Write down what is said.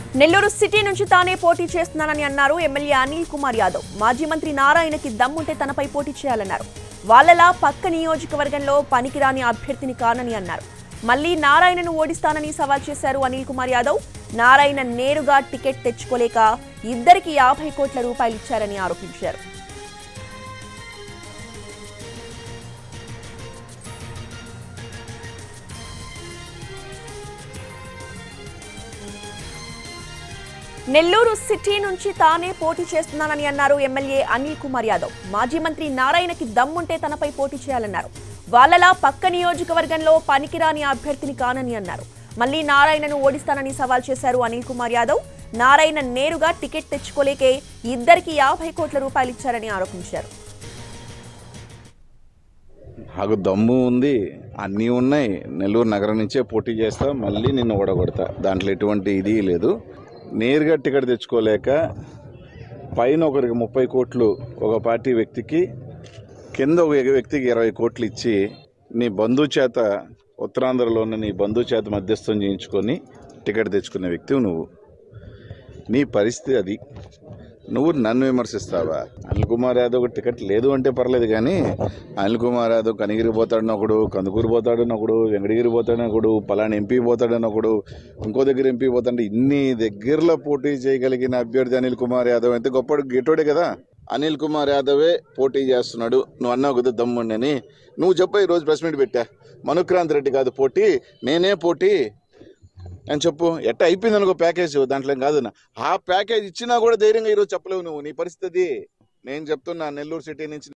Nellore city నుంచి తానే పోటీ చేస్తున్నానని అన్నారు ఎమ్మెల్యే అనిల్ కుమార్ యాదవ్ మాజీ మంత్రి నారాయణకి దమ్ముంటే తనపై పోటీ చేయాలన్నారు వాళ్ళలా పక్క నియోజకవర్గంలో పనికిరాని అభ్యర్థిని కానని అన్నారు మళ్లీ నారాయణను ఓడిస్తానని సవాల్ చేశారు అనిల్ కుమార్ యాదవ్ నారాయణ నేరుగా టికెట్ తెచ్చుకోలేక ఇద్దరికి యాభై కోట్ల రూపాయలు ఇచ్చారని ఆరోపించారు నెల్లూరు సిటీ నుంచి తానే పోటీ చేస్తున్నానని అన్నారు ఎమ్మెల్యే అనిల్ కుమార్ యాదవ్ మాజీ మంత్రి నారాయణకి దమ్ముంటే తనపై పోటీ చేయాలన్నారు వాళ్ళలా పక్క నియోజకవర్గంలో పనికిరాని అభ్యర్థిని కానని అన్నారు మళ్లీ నారాయణను ఓడిస్తానని సవాల్ చేశారు అనిల్ కుమార్ యాదవ్ నారాయణ నేరుగా టికెట్ తెచ్చుకోలేకే ఇద్దరికి యాభై కోట్ల రూపాయలు ఇచ్చారని ఆరోపించారు నాకు దమ్ము ఉంది అన్నీ ఉన్నాయి నెల్లూరు నగరం నుంచే పోటీ చేస్తా మళ్ళీ నిన్ను ఓడగొడతా దాంట్లో ఎటువంటి ఇది లేదు నేరుగా టికెట్ తెచ్చుకోలేక పైన ఒకరికి ముప్పై కోట్లు ఒక పార్టీ వ్యక్తికి కింద ఒక వ్యక్తికి ఇరవై కోట్లు ఇచ్చి నీ బంధువు చేత ఉత్తరాంధ్రలో ఉన్న నీ బంధువు చేత మధ్యస్థం చేయించుకొని టికెట్ తెచ్చుకునే వ్యక్తివి నువ్వు నీ పరిస్థితి అది నువ్వు నన్ను విమర్శిస్తావా అనిల్ కుమార్ యాదవ్ టికెట్ లేదు అంటే పర్లేదు కానీ అనిల్ కుమార్ యాదవ్ కనిగిరి పోతాడని ఒకడు కందుకూరు పోతాడని ఒకడు వెంకటగిరి పోతాడని ఒకడు పలానా ఎంపీ పోతాడని ఒకడు ఇంకో దగ్గర ఎంపీ పోతాడంటే ఇన్ని దగ్గరలో పోటీ చేయగలిగిన అభ్యర్థి అనిల్ కుమార్ యాదవ్ అయితే గొప్ప గెటోడే కదా అనిల్ కుమార్ యాదవే పోటీ చేస్తున్నాడు నువ్వు అన్నావు కదా దమ్ముండి అని నువ్వు చెప్పు ఈరోజు ప్రెస్ మీట్ పెట్టా మనుక్రాంత్ రెడ్డి కాదు పోటీ నేనే పోటీ అని చెప్పు ఎట్ట అయిపోయింది అనుకో ప్యాకేజ్ దాంట్లో ఏం కాదు నా. ఆ ప్యాకేజ్ ఇచ్చినా కూడా ధైర్యంగా ఈరోజు చెప్పలేవు నువ్వు నీ పరిస్థితి నేను చెప్తున్నా నెల్లూరు సిటీ నుంచి